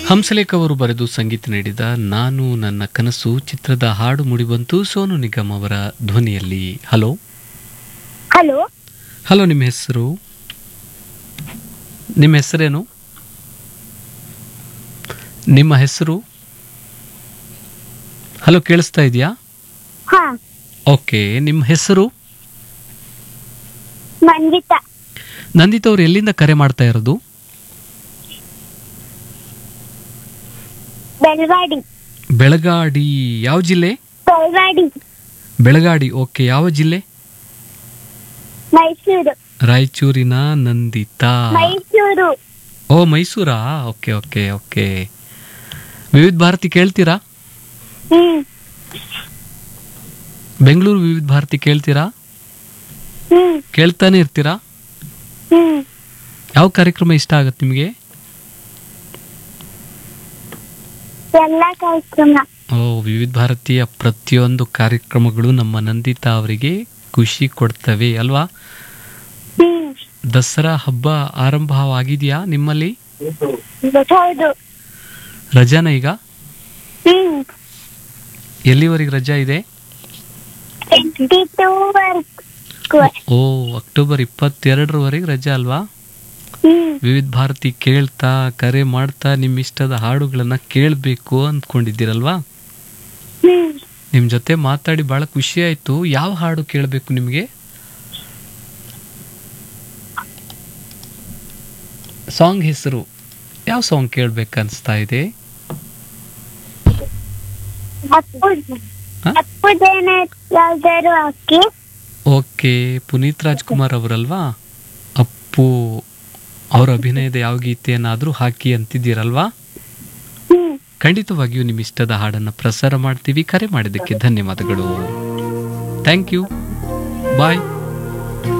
ಹಂಸಲೇಖ ಅವರು ಬರೆದು ಸಂಗೀತ ನೀಡಿದ ನಾನು ನನ್ನ ಕನಸು ಚಿತ್ರದ ಹಾಡು ಮುಡಿಬಂತು ಸೋನು ನಿಗಮ್ ಅವರ ಧ್ವನಿಯಲ್ಲಿ ಹಲೋ ಹಲೋ ಹಲೋ ನಿಮ್ಮ ಹೆಸರು ನಿಮ್ಮ ಹೆಸರೇನು ನಿಮ್ಮ ಹೆಸರು ಹಲೋ ಕೇಳಿಸ್ತಾ ಇದೆಯಾ ಹಾ ಓಕೆ ನಿಮ್ಮ ಹೆಸರು ಮಂಜಿತಾ ನಂದಿತ್ ಅವ್ರು ಎಲ್ಲಿಂದ ಕರೆ ಮಾಡ್ತಾ ಇರೋದು ಬೆಳವಾಡಿ ಬೆಳಗಾಡಿ ಯಾವ ಜಿಲ್ಲೆ ಬೆಳವಾಡಿ ಬೆಳಗಾಡಿ ಓಕೆ ಯಾವ ಜಿಲ್ಲೆ ಮೈಸೂರು ರಾಯಚೂರಿನ ನಂದಿತಾ ಮೈಸೂರು ಓ ಮೈಸೂರಾ okay okay okay Vividh Bharati ಕೇಳ್ತೀರಾ ಹ್ಮ್ ಬೆಂಗಳೂರು ವಿವಿಧ ಭಾರತಿ ಕೇಳ್ತೀರಾ ಹ್ಮ್ ಕೇಳ್ತಾನೆ ಇರ್ತೀರಾ ಹ್ಮ್ ಯಾವ ಕಾರ್ಯಕ್ರಮ ಇಷ್ಟ ಆಗತ್ತೆ ನಿಮಗೆ ಎಲ್ಲ ಕಾರ್ಯಕ್ರಮ ಓ ವಿವಿಧ ಭಾರತೀಯ ಪ್ರತಿಯೊಂದು ಕಾರ್ಯಕ್ರಮಗಳು ನಮ್ಮ ನಂದಿತಾ ಅವರಿಗೆ ಖುಷಿ ಕೊಡ್ತವೆ ಅಲ್ವಾ ಹ್ಮ್ ದಸರಾ ಹಬ್ಬ ಆರಂಭವಾಗಿದೆಯಾ ನಿಮ್ಮಲ್ಲಿ ಹೌದು ರಜಾನ ಈಗ ಹ್ಮ್ ಎಲ್ಲಿವರೆಗೆ ರಜಾ ಇದೆ ಟ್ವೆಂಟಿ ಟೂ ವರ್ಕ್ ಓ ಅಕ್ಟೋಬರ್ ಇಪ್ಪತ್ತೆರಡರವರೆಗೆ ರಜಾ ಅಲ್ವಾ ಹ್ಮ್ ವಿವಿಧ ಭಾರತಿ ಕೇಳ್ತಾ ಕರೆ ಮಾಡ್ತಾ ನಿಮ್ಮ ಇಷ್ಟದ ಹಾಡುಗಳನ್ನ ಕೇಳಬೇಕು ಅಂದ್ಕೊಂಡಿದ್ದೀರಲ್ವಾ ಹ್ಮ್ ನಿಮ್ಮ ಜೊತೆ ಮಾತಾಡಿ ಬಹಳ ಖುಷಿ ಆಯ್ತು ಯಾವ ಹಾಡು ಕೇಳಬೇಕು ನಿಮಗೆ ಸಾಂಗ್ ಹೆಸರು ಯಾವ ಸಾಂಗ್ ಕೇಳ್ಬೇಕು ಅನ್ಸ್ತಾ ಇದೆ ಅಪ್ಪು ಹ? ಅಪ್ಪುದೇನ ಯಾವ್ದಾರು ಹಾಕಿ ಓಕೆ ಪುನೀತ್ ರಾಜ್ಕುಮಾರ್ ಅವರಲ್ವಾ ಅಪ್ಪು ಅವರ ಅಭಿನಯದ ಯಾವ ಗೀತೆಯನ್ನಾದರೂ ಹಾಕಿ ಅಂತಿದ್ದೀರಲ್ವಾ ಹ್ಮ್ ಖಂಡಿತವಾಗಿಯೂ ನಿಮ್ಮ ಇಷ್ಟದ ಹಾಡನ್ನು ಪ್ರಸಾರ ಮಾಡ್ತೀವಿ ಕರೆ ಮಾಡಿದ್ದಕ್ಕೆ ಧನ್ಯವಾದಗಳು ಥ್ಯಾಂಕ್ ಯು ಬಾಯ್